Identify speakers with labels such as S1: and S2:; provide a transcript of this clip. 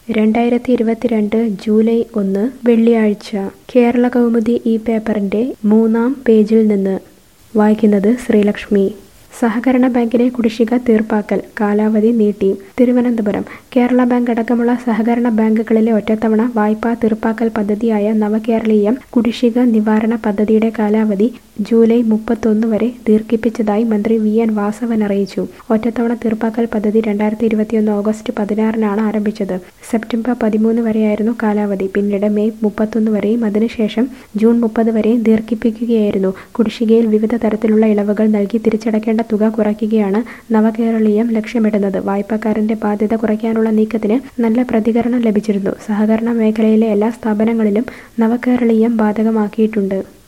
S1: രണ്ടായിരത്തി ഇരുപത്തിരണ്ട് ജൂലൈ ഒന്ന് വെള്ളിയാഴ്ച കേരള കൗമുദി ഈ പേപ്പറിന്റെ മൂന്നാം പേജിൽ നിന്ന് വായിക്കുന്നത് ശ്രീലക്ഷ്മി സഹകരണ ബാങ്കിലെ കുടിശ്ശിക തീർപ്പാക്കൽ കാലാവധി നീട്ടി തിരുവനന്തപുരം കേരള ബാങ്ക് അടക്കമുള്ള സഹകരണ ബാങ്കുകളിലെ ഒറ്റത്തവണ വായ്പാ തീർപ്പാക്കൽ പദ്ധതിയായ നവകേരളീയം കുടിശ്ശിക നിവാരണ പദ്ധതിയുടെ കാലാവധി ജൂലൈ മുപ്പത്തൊന്ന് വരെ ദീർഘിപ്പിച്ചതായി മന്ത്രി വി എൻ വാസവൻ അറിയിച്ചു ഒറ്റത്തവണ തീർപ്പാക്കൽ പദ്ധതി രണ്ടായിരത്തി ഇരുപത്തിയൊന്ന് ഓഗസ്റ്റ് പതിനാറിനാണ് ആരംഭിച്ചത് സെപ്റ്റംബർ പതിമൂന്ന് വരെയായിരുന്നു കാലാവധി പിന്നീട് മെയ് മുപ്പത്തൊന്ന് വരെയും അതിനുശേഷം ജൂൺ മുപ്പത് വരെയും ദീർഘിപ്പിക്കുകയായിരുന്നു കുടിശ്ശികയിൽ വിവിധ തരത്തിലുള്ള ഇളവുകൾ നൽകി തിരിച്ചടയ്ക്കേണ്ട തുക കുറയ്ക്കുകയാണ് നവകേരളീയം ലക്ഷ്യമിടുന്നത് വായ്പക്കാരന്റെ ബാധ്യത കുറയ്ക്കാനുള്ള നീക്കത്തിന് നല്ല പ്രതികരണം ലഭിച്ചിരുന്നു സഹകരണ മേഖലയിലെ എല്ലാ സ്ഥാപനങ്ങളിലും നവകേരളീയം ബാധകമാക്കിയിട്ടുണ്ട്